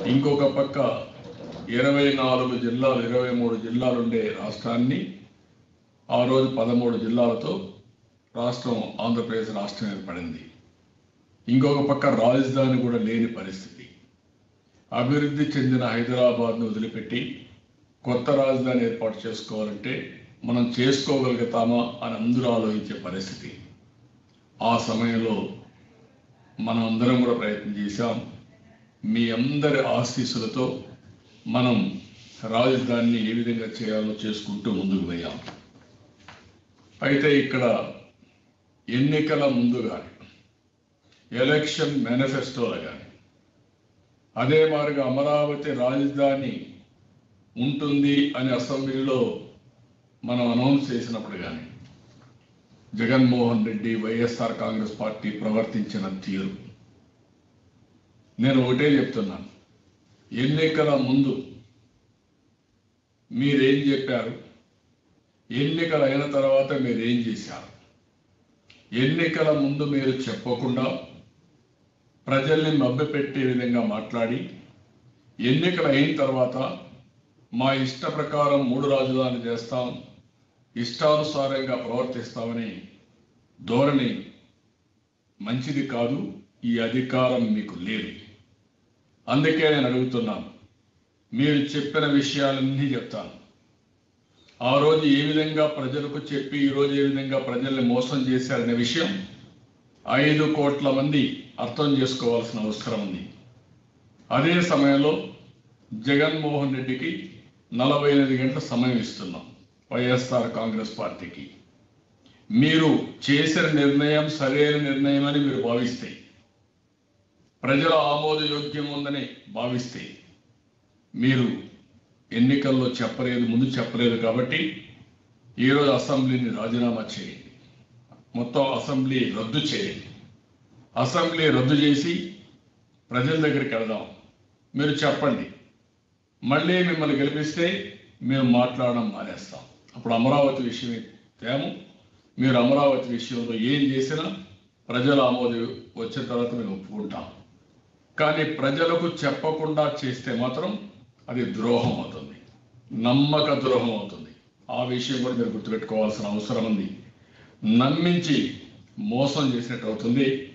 ఇంకొక పక్క ఇరవై నాలుగు జిల్లాలు ఇరవై మూడు జిల్లాలు ఉండే రాష్ట్రాన్ని ఆ రోజు పదమూడు జిల్లాలతో రాష్ట్రం ఆంధ్రప్రదేశ్ రాష్ట్రం ఏర్పడింది ఇంకొక పక్క రాజధాని కూడా లేని పరిస్థితి అభివృద్ధి చెందిన హైదరాబాద్ను వదిలిపెట్టి కొత్త రాజధాని ఏర్పాటు చేసుకోవాలంటే మనం చేసుకోగలుగుతామా అని అందరూ ఆలోచించే పరిస్థితి ఆ సమయంలో మనం అందరం కూడా ప్రయత్నం చేశాం మీ అందరి ఆశీస్సులతో మనం రాజధానిని ఏ విధంగా చేయాలో చేసుకుంటూ ముందుకు పోయాం అయితే ఇక్కడ ఎన్నికల ముందు కానీ ఎలక్షన్ మేనిఫెస్టోలో కానీ అదే మాదిరిగా అమరావతి రాజధాని ఉంటుంది అని అసెంబ్లీలో మనం అనౌన్స్ చేసినప్పుడు కానీ Jaganmohan Reddy YSR Congress party ప్రవర్తించిన తీరు నేను ఒకటే చెప్తున్నాను ఎన్నికల ముందు మీరేం చెప్పారు ఎన్నికలు అయిన తర్వాత మీరేం చేశారు ఎన్నికల ముందు మీరు చెప్పకుండా ప్రజల్ని మభ్యపెట్టే విధంగా మాట్లాడి ఎన్నికలు అయిన తర్వాత మా ఇష్ట ప్రకారం మూడు రాజధానులు చేస్తాం ఇష్టానుసారంగా ప్రవర్తిస్తామని ధోరణి మంచిది కాదు ఈ అధికారం మీకు లేదు అందుకే నేను అడుగుతున్నాను మీరు చెప్పిన విషయాలన్నీ చెప్తాను ఆ రోజు ఏ విధంగా ప్రజలకు చెప్పి ఈ రోజు ఏ విధంగా ప్రజల్ని మోసం చేశారనే విషయం ఐదు కోట్ల మంది అర్థం చేసుకోవాల్సిన అవసరం ఉంది అదే సమయంలో జగన్మోహన్ రెడ్డికి నలభై ఎనిమిది గంటల సమయం ఇస్తున్నాం వైఎస్ఆర్ కాంగ్రెస్ పార్టీకి మీరు చేసిన నిర్ణయం సరైన నిర్ణయం అని మీరు భావిస్తే ప్రజల ఆమోదయోగ్యం ఉందని భావిస్తే మీరు ఎన్నికల్లో చెప్పలేదు ముందు చెప్పలేదు కాబట్టి ఈరోజు అసెంబ్లీని రాజీనామా చేయండి మొత్తం అసెంబ్లీ రద్దు చేయండి అసెంబ్లీ రద్దు చేసి ప్రజల దగ్గరికి వెళదాం మీరు చెప్పండి మళ్ళీ మిమ్మల్ని గెలిపిస్తే మేము మాట్లాడడం మానేస్తాం అప్పుడు అమరావతి విషయం తేము మీరు అమరావతి విషయంలో ఏం చేసినా ప్రజల ఆమోదం వచ్చిన తర్వాత మేము ఒప్పుకుంటాం కానీ ప్రజలకు చెప్పకుండా చేస్తే మాత్రం అది ద్రోహం అవుతుంది నమ్మక ద్రోహం అవుతుంది ఆ విషయం కూడా మీరు గుర్తుపెట్టుకోవాల్సిన అవసరం ఉంది నమ్మించి మోసం చేసినట్టు అవుతుంది